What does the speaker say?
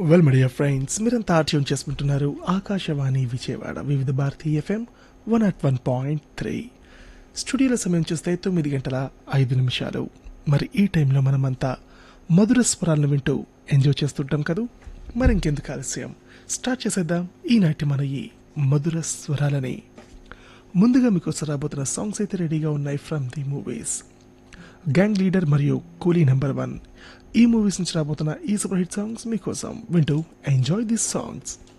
well media friends మీరంతా tune చేసుకుంటున్నారు Akashvani Vijayawada Vividh Bharati FM one at one point three స్టూడియోల సమయం చూస్తే తొమ్మిది గంటల ఐదు నిమిషాలు మరి ఈ టైంలో మనమంతా మధుర స్వరాలను వింటూ ఎంజాయ్ చేస్తుంటాం కదూ మరి ఇంకెందుకు ఆలస్యం స్టార్ట్ చేసేద్దాం ఈనాటి మన ఈ మధుర స్వరాలని ముందుగా మీకోసం రాబోతున్న సాంగ్స్ అయితే రెడీగా ఉన్నాయి from the movies gang leader మరియు కూలీ నెంబర్ వన్ ఈ మూవీస్ నుంచి రాబోతున్న ఈ సూపర్ హిట్ సాంగ్స్ మీకోసం వింటూ ఎంజాయ్ దిస్ సాంగ్స్